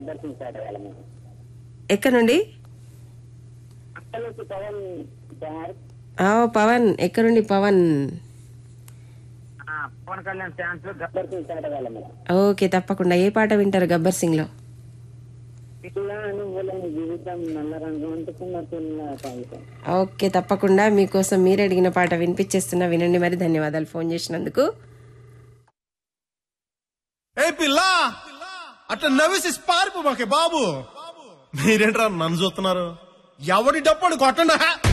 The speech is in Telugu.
దర్శించాడు వాళ్ళని ఎక్కడ నుండి అక్కలకి పవన్ సార్ ఆ, పవన్ ఎక్కడ నుండి పవన్ ఆ, పవన్ కళ్యాణ్ ఫ్యాన్స్ దర్శించాడు వాళ్ళని ఓకే తప్పకుండా ఏ పాట వింటారు గబ్బర్ సింగ్ లో ఇట్లా అనుభవం జీవితం నల్ల రంగు అంటుకున్నట్టున్న సాగుతాం ఓకే తప్పకుండా మీకోసం మీరు అడిగిన పాట వినిపించేస్తున్నా వినండి మరి ధన్యవాదాలు ఫోన్ చేసినందుకు ఏ పిల్ల అట్లా నవ్వేసి పారిపో మాకే బాబు మీరేంట్రా నన్ను చూస్తున్నారు ఎవడి డప్పుడు కొట్టండా